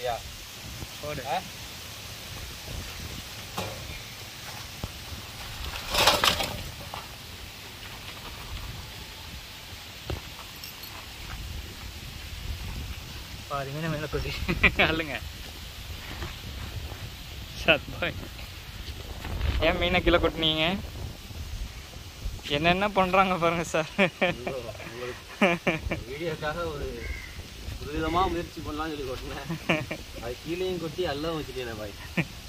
சரியா போடு ஆ? பாதி மீனை மேலே கொட்டி அள்ளுங்க சத் பாய் ஏன் மீனை கீழே கொட்டினீங்க என்னென்ன பண்ணுறாங்க பாருங்க சார் வீடியோக்காக ஒரு ஒரு விதமாக முயற்சி பண்ணலாம்னு சொல்லி கொட்டினேன் அது கீழேயும் கொட்டி எல்லாம் வச்சுட்டேன் பாய்